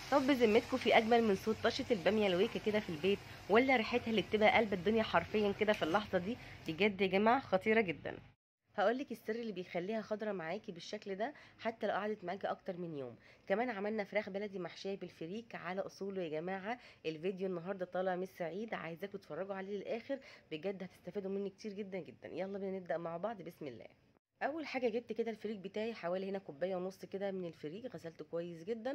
طب بذمتكم في اجمل من صوت طشه الباميه الويكه كده في البيت ولا ريحتها اللي بتبقى قلب الدنيا حرفيا كده في اللحظه دي بجد يا جماعه خطيره جدا هقولك السر اللي بيخليها خضرة معاكي بالشكل ده حتى لو قعدت معاكي اكتر من يوم كمان عملنا فراخ بلدي محشيه بالفريك على اصوله يا جماعه الفيديو النهارده طالع مش سعيد عايزاكم تتفرجوا عليه للاخر بجد هتستفادوا مني كتير جدا جدا يلا بينا نبدا مع بعض بسم الله اول حاجه جبت كده الفريك بتاعي حوالي هنا كوبايه ونص كده من الفريك غسلته كويس جدا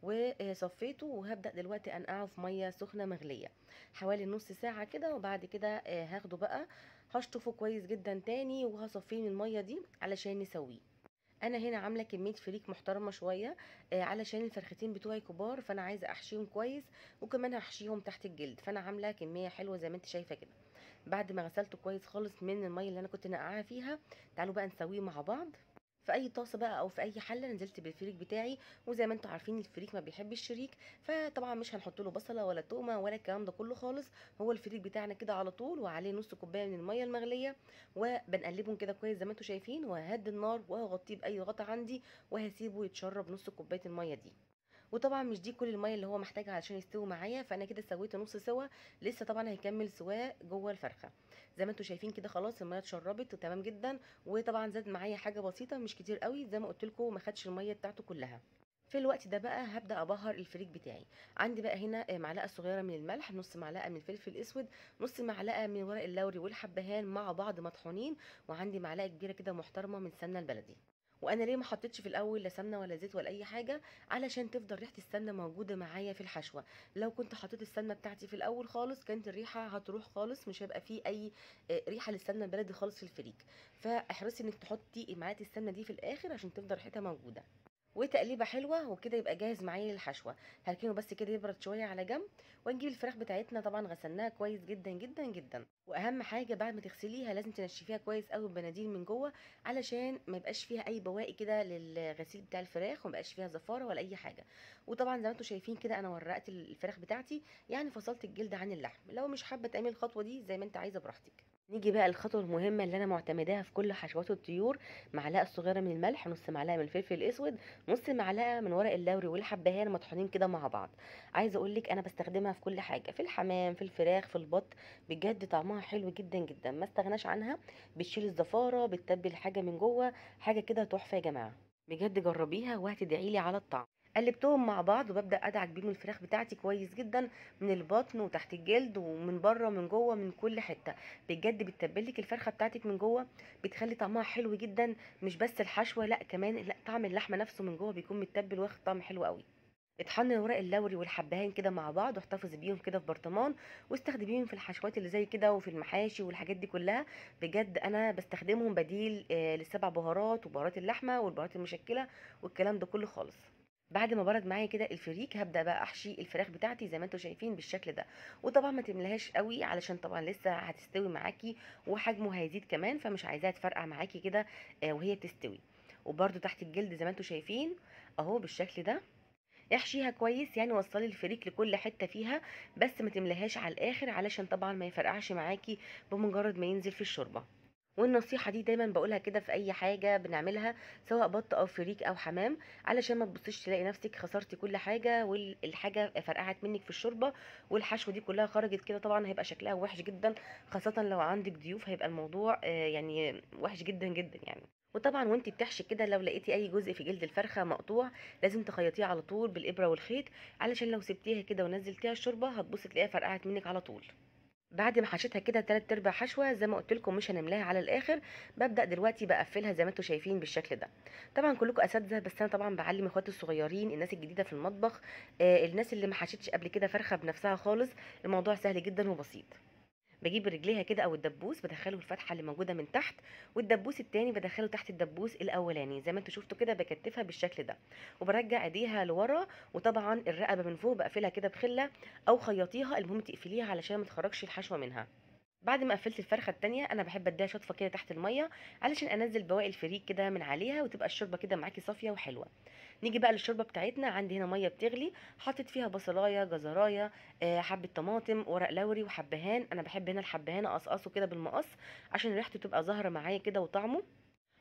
وصفيته وهبدا دلوقتي انقعه في ميه سخنه مغليه حوالي نص ساعه كده وبعد كده هاخده بقى هشطفه كويس جدا تاني وهصفيه من الميه دي علشان نسويه انا هنا عامله كميه فريك محترمه شويه آه علشان الفرختين بتوعي كبار فانا عايزه احشيهم كويس وكمان هحشيهم تحت الجلد فانا عامله كميه حلوه زي ما انت شايفه كده بعد ما غسلته كويس خالص من الميه اللي انا كنت نقعاها فيها تعالوا بقى نسويه مع بعض في اي طاسه بقى او في اي حله نزلت بالفريك بتاعي وزي ما انتم عارفين الفريك ما بيحبش الشريك فطبعا مش هنحط له بصله ولا تومه ولا الكلام ده كله خالص هو الفريك بتاعنا كده على طول وعليه نص كوبايه من الميه المغليه وبنقلبهم كده كويس زي ما انتم شايفين وههدي النار وهغطيه باي غطا عندي وهسيبه يتشرب نص كوبايه الميه دي وطبعا مش دي كل الميه اللي هو محتاجها علشان يستوي معايا فانا كده سويته نص سوا لسه طبعا هيكمل سواه جوه الفرخه زي ما انتم شايفين كده خلاص الميه اتشربت وتمام جدا وطبعا زاد معايا حاجه بسيطه مش كتير قوي زي ما قلت لكم ما خدش الميه بتاعته كلها في الوقت ده بقى هبدا ابهر الفريك بتاعي عندي بقى هنا معلقه صغيره من الملح نص معلقه من الفلفل الاسود نص معلقه من ورق اللوري والحبهان مع بعض مطحونين وعندي معلقه كبيره كده محترمه من السمنه البلدي وانا ليه ما حطيتش في الاول لا سمنه ولا زيت ولا اي حاجه علشان تفضل ريحه السمنه موجوده معايا في الحشوه لو كنت حطيت السمنه بتاعتي في الاول خالص كانت الريحه هتروح خالص مش هيبقى فيه اي ريحه للسمنه البلدي خالص في الفريك فاحرصي انك تحطي معلقه السمنه دي في الاخر عشان تفضل ريحتها موجوده وتقليبه حلوه وكده يبقى جاهز معايا للحشوه هركنه بس كده يبرد شويه على جنب ونجيب الفراخ بتاعتنا طبعا غسلناها كويس جدا جدا جدا واهم حاجه بعد ما تغسليها لازم تنشفيها كويس قوي بمناديل من جوه علشان ما يبقاش فيها اي بواقي كده للغسيل بتاع الفراخ وما يبقاش فيها زفاره ولا اي حاجه وطبعا زي ما انتم شايفين كده انا ورقت الفراخ بتاعتي يعني فصلت الجلد عن اللحم لو مش حابه تعملي الخطوه دي زي ما انت عايزه براحتك نيجي بقى الخطوه المهمه اللي انا معتمداها في كل حشوات الطيور معلقه صغيره من الملح نص معلقه من الفلفل الاسود نص معلقه من ورق اللوري والحبهان مطحونين كده مع بعض عايزه اقول لك انا بستخدمها في كل حاجه في الحمام في الفراخ في البط بجد طعمها حلو جدا جدا ما استغناش عنها بتشيل الزفاره بتتبل حاجه من جوه حاجه كده تحفه يا جماعه بجد جربيها وهتدعي لي على الطعم قلبتهم مع بعض وببدا ادعك بيهم الفراخ بتاعتي كويس جدا من البطن وتحت الجلد ومن بره ومن جوه من كل حته بجد بتتبلك الفرخه بتاعتك من جوه بتخلي طعمها حلو جدا مش بس الحشوه لا كمان لا طعم اللحمه نفسه من جوه بيكون متبل واخد طعم حلو قوي اطحن ورق اللوري والحبهان كده مع بعض واحتفظي بيهم كده في برطمان واستخدميهم في الحشوات اللي زي كده وفي المحاشي والحاجات دي كلها بجد انا بستخدمهم بديل آه للسبع بهارات وبهارات اللحمه والبهارات المشكله والكلام ده كله خالص بعد ما برد معايا كده الفريك هبدا بقى احشي الفراخ بتاعتي زي ما انتم شايفين بالشكل ده وطبعا ما تملهاش قوي علشان طبعا لسه هتستوي معاكي وحجمه هيزيد كمان فمش عايزاها تفرقع معاكي كده آه وهي بتستوي وبرده تحت الجلد زي ما انتم شايفين اهو بالشكل ده احشيها كويس يعني وصلي الفريك لكل حته فيها بس ما تملهاش على الاخر علشان طبعا ما يفرقعش معاكي بمجرد ما ينزل في الشوربه والنصيحه دي دايما بقولها كده في اي حاجه بنعملها سواء بط او فريك او حمام علشان ما تبصيش تلاقي نفسك خسرتي كل حاجه والحاجه فرقعت منك في الشوربه والحشوه دي كلها خرجت كده طبعا هيبقى شكلها وحش جدا خاصه لو عندك ضيوف هيبقى الموضوع يعني وحش جدا جدا يعني وطبعا وانت بتحشي كده لو لقيتي اي جزء في جلد الفرخه مقطوع لازم تخيطيه على طول بالابره والخيط علشان لو سبتيها كده ونزلتيها الشوربه هتبصي تلاقيها فرقعت منك على طول بعد ما حشيتها كده تلات ارباع حشوه زي ما قلت لكم مش هنملاها على الاخر ببدا دلوقتي بقفلها زي ما انتم شايفين بالشكل ده طبعا كلكم اساتذه بس انا طبعا بعلم اخواتي الصغيرين الناس الجديده في المطبخ آه الناس اللي ما حشتش قبل كده فرخه بنفسها خالص الموضوع سهل جدا وبسيط بجيب رجليها كده او الدبوس بدخله الفتحه اللي موجوده من تحت والدبوس التاني بدخله تحت الدبوس الاولاني زي ما انتوا شفتوا كده بكتفها بالشكل ده وبرجع ايديها لورا وطبعا الرقبه من فوق بقفلها كده بخله او خيطيها المهم تقفليها علشان ما تخرجش الحشوه منها بعد ما قفلت الفرخه التانية انا بحب اديها شطفه كده تحت الميه علشان انزل بواقي الفريك كده من عليها وتبقى الشوربه كده معاكي صافيه وحلوه نيجي بقى للشوربه بتاعتنا عندي هنا ميه بتغلي حطيت فيها بصلايه جزرايه آه، حبه طماطم ورق لوري وحبهان انا بحب هنا الحبهان اقصقصه كده بالمقص عشان ريحته تبقى ظاهره معايا كده وطعمه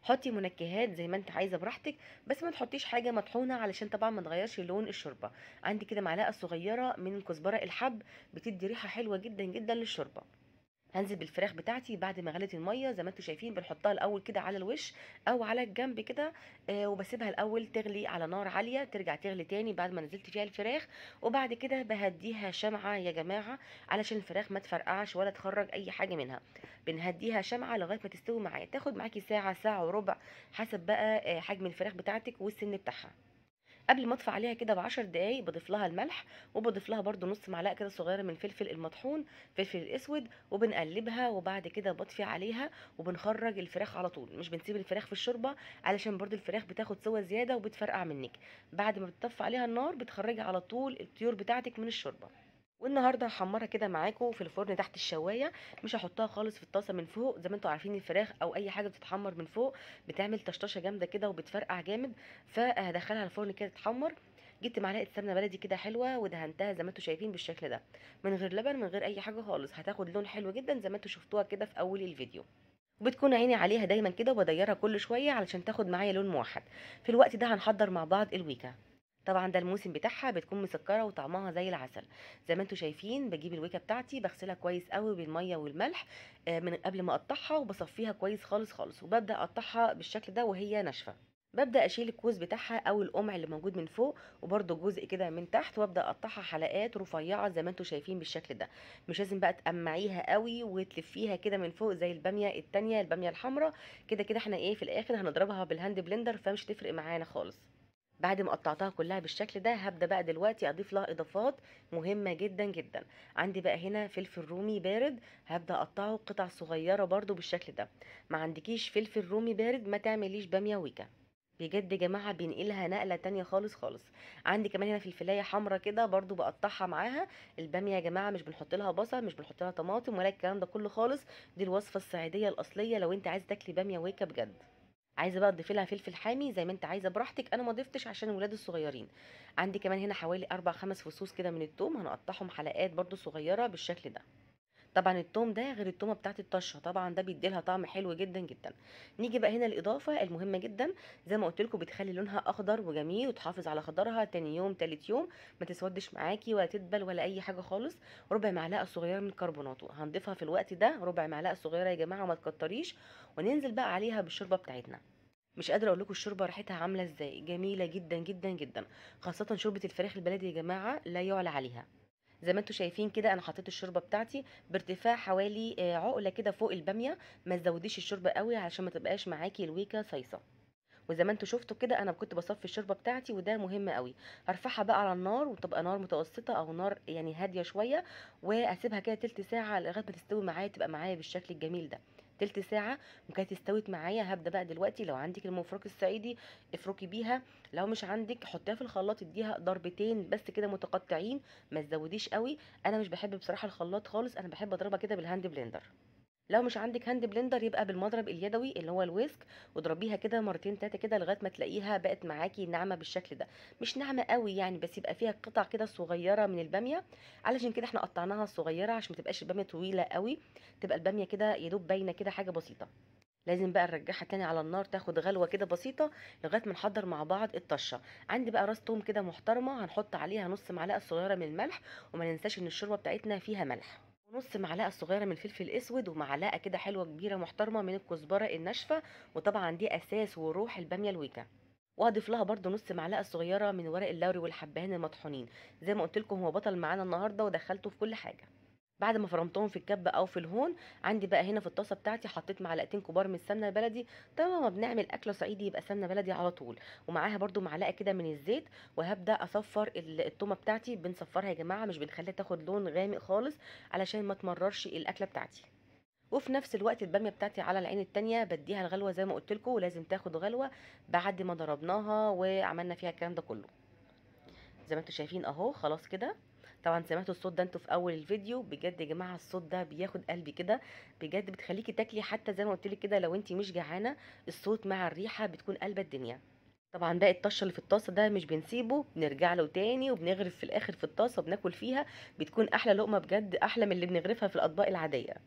حطي منكهات زي ما انت عايزه براحتك بس ما تحطيش حاجه مطحونه علشان طبعا ما تغيرش لون الشوربه عندي كده معلقه صغيره من كزبره الحب بتدي ريحه حلوه جدا جدا للشوربه هنزل بالفراخ بتاعتي بعد ما غلت الميه زي ما انتم شايفين بنحطها الاول كده على الوش او على الجنب كده آه وبسيبها الاول تغلي على نار عاليه ترجع تغلي تاني بعد ما نزلت فيها الفراخ وبعد كده بهديها شمعه يا جماعه علشان الفراخ ما تفرقعش ولا تخرج اي حاجه منها بنهديها شمعه لغايه ما تستوي معايا تاخد معاكي ساعه ساعه وربع حسب بقى آه حجم الفراخ بتاعتك والسن بتاعها قبل ما اطفي عليها كده بعشر دقايق بضيف لها الملح وبضيف لها برده نص معلقه كده صغيره من الفلفل المطحون فلفل الاسود وبنقلبها وبعد كده بطفي عليها وبنخرج الفراخ على طول مش بنسيب الفراخ في الشوربه علشان برده الفراخ بتاخد سوا زياده وبتفرقع منك بعد ما بتطفي عليها النار بتخرجي على طول الطيور بتاعتك من الشوربه والنهارده هحمرها كده معاكم في الفرن تحت الشوايه مش هحطها خالص في الطاسه من فوق زي ما انتم عارفين الفراخ او اي حاجه بتتحمر من فوق بتعمل طشطشه جامده كده وبتفرقع جامد فهدخلها الفرن كده تتحمر جبت معلقه سمنه بلدي كده حلوه ودهنتها زي ما انتم شايفين بالشكل ده من غير لبن من غير اي حاجه خالص هتاخد لون حلو جدا زي ما انتم شفتوها كده في اول الفيديو وبتكون عيني عليها دايما كده وبديرها كل شويه علشان تاخد معايا لون موحد في الوقت ده هنحضر مع بعض الويكا طبعا ده الموسم بتاعها بتكون مسكره وطعمها زي العسل زي ما انتم شايفين بجيب الويكه بتاعتي بغسلها كويس قوي بالميه والملح من قبل ما اقطعها وبصفيها كويس خالص خالص وببدا اقطعها بالشكل ده وهي ناشفه ببدا اشيل الكوز بتاعها او القمع اللي موجود من فوق وبرده جزء كده من تحت وابدا اقطعها حلقات رفيعه زي ما انتم شايفين بالشكل ده مش لازم بقى تقمعيها قوي وتلفيها كده من فوق زي الباميه التانية الباميه الحمراء كده كده احنا ايه في الاخر هنضربها بالهاند بلندر فمش تفرق معانا خالص بعد ما قطعتها كلها بالشكل ده هبدا بقى دلوقتي اضيف لها اضافات مهمه جدا جدا عندي بقى هنا فلفل رومي بارد هبدا اقطعه قطع صغيره برده بالشكل ده ما عندكيش فلفل رومي بارد ما تعمليش باميه ويكا بجد يا جماعه بينقلها نقله تانية خالص خالص عندي كمان هنا فلفلايه حمرا كده برده بقطعها معاها الباميه يا جماعه مش بنحط لها بصل مش بنحط لها طماطم ولا الكلام ده كله خالص دي الوصفه الصعيديه الاصليه لو انت عايز تاكلي باميه ويكا بجد عايزه بقى تضيفي لها فلفل حامي زي ما انت عايزه براحتك انا ما ضفتش عشان الولاد الصغيرين عندي كمان هنا حوالي اربع خمس فصوص كده من التوم هنقطعهم حلقات برده صغيره بالشكل ده طبعا التوم ده غير التومه بتاعت الطشه طبعا ده بيدي لها طعم حلو جدا جدا نيجي بقى هنا الاضافه المهمه جدا زي ما قلت لكم بتخلي لونها اخضر وجميل وتحافظ على خضرها تاني يوم تالت يوم ما تسودش معاكي ولا تدبل ولا اي حاجه خالص ربع معلقه صغيره من الكربوناتو هنضيفها في الوقت ده ربع معلقه صغيره يا جماعه ما تكتريش وننزل بقى عليها بالشوربه بتاعتنا مش قادره اقول لكم الشوربه ريحتها عامله ازاي جميله جدا جدا جدا خاصه شوربه الفراخ البلدي يا جماعه لا يعلى عليها زي ما انتم شايفين كده انا حطيت الشوربه بتاعتي بارتفاع حوالي عقله كده فوق الباميه ما تزوديش الشوربه قوي عشان ما تبقاش معاكي الويكه صيصه وزي ما انتم شفتوا كده انا كنت بصفي الشوربه بتاعتي وده مهم قوي هرفعها بقى على النار وتبقى نار متوسطه او نار يعني هاديه شويه واسيبها كده تلت ساعه لغايه ما تستوي معايا تبقى معايا بالشكل الجميل ده تلت ساعة وكانت استوت معايا هبدا بقى دلوقتي لو عندك المفرك الصعيدي افركي بيها لو مش عندك حطيها في الخلاط اديها ضربتين بس كده متقطعين ما تزوديش قوي انا مش بحب بصراحه الخلاط خالص انا بحب اضربها كده بالهاند بلندر لو مش عندك هاند بلندر يبقى بالمضرب اليدوي اللي هو الويسك واضربيها كده مرتين تلاته كده لغايه ما تلاقيها بقت معاكي ناعمه بالشكل ده مش ناعمه قوي يعني بس يبقى فيها قطع كده صغيره من الباميه علشان كده احنا قطعناها صغيره عشان ما تبقاش الباميه طويله قوي تبقى الباميه كده يا دوب باينه كده حاجه بسيطه لازم بقى نرجعها تاني على النار تاخد غلوه كده بسيطه لغايه ما نحضر مع بعض الطشه عندي بقى راس توم كده محترمه هنحط عليها نص معلقه صغيره من الملح وما ننساش ان الشوربه بتاعتنا فيها ملح ونص معلقه صغيره من الفلفل الاسود ومعلقه كده حلوه كبيره محترمه من الكزبره الناشفه وطبعا دي اساس وروح الباميه الويكا واضيف لها برده نص معلقه صغيره من ورق اللوري والحبهان المطحونين زي ما قلت لكم هو بطل معانا النهارده ودخلته في كل حاجه بعد ما فرمتهم في الكبه او في الهون عندي بقى هنا في الطاسه بتاعتي حطيت معلقتين كبار من السمنه البلدي طبعا ما بنعمل اكله صعيدي يبقى سمنه بلدي على طول ومعاها برده معلقه كده من الزيت وهبدا اصفر التومه بتاعتي بنصفرها يا جماعه مش بنخليها تاخد لون غامق خالص علشان ما تمررش الاكله بتاعتي وفي نفس الوقت الباميه بتاعتي على العين التانية بديها الغلوه زي ما قلت لكم ولازم تاخد غلوه بعد ما ضربناها وعملنا فيها الكلام ده كله زي ما انتم شايفين اهو خلاص كده طبعا سمعتوا الصوت ده انتوا في اول الفيديو بجد يا جماعه الصوت ده بياخد قلبي كده بجد بتخليكي تاكلي حتى زي ما قلت لك كده لو انت مش جعانه الصوت مع الريحه بتكون قلبه الدنيا طبعا باقي الطشه اللي في الطاسه ده مش بنسيبه بنرجع له تاني وبنغرف في الاخر في الطاسه وبناكل فيها بتكون احلى لقمه بجد احلى من اللي بنغرفها في الاطباق العاديه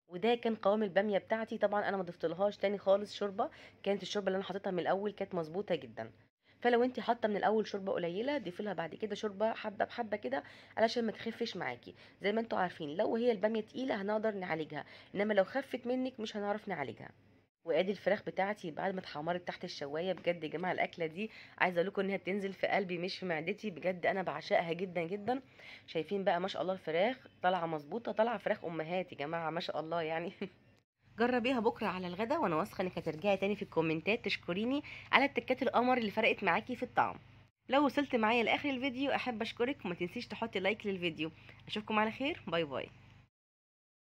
وده كان قوام الباميه بتاعتي طبعا انا ما ضفتلهاش تاني خالص شوربه كانت الشوربه اللي انا حاططها من الاول كانت مظبوطه جدا فلو انت حاطه من الاول شوربه قليله ضيفي لها بعد كده شوربه حبه بحبه كده علشان ما تخفش معاكي زي ما انتوا عارفين لو هي الباميه تقيله هنقدر نعالجها انما لو خفت منك مش هنعرف نعالجها وادي الفراخ بتاعتي بعد ما اتحمرت تحت الشوايه بجد يا جماعه الاكله دي عايزه اقول لكم انها بتنزل في قلبي مش في معدتي بجد انا بعشقها جدا جدا شايفين بقى ما شاء الله الفراخ طالعه مظبوطه طالعه فراخ امهات يا جماعه ما شاء الله يعني جربيها بكره على الغدا وانا واثقه انك هترجعي تاني في الكومنتات تشكريني على التكات القمر اللي فرقت معاكي في الطعم لو وصلت معايا لاخر الفيديو احب اشكرك وما تنسيش تحطي لايك للفيديو اشوفكم على خير باي باي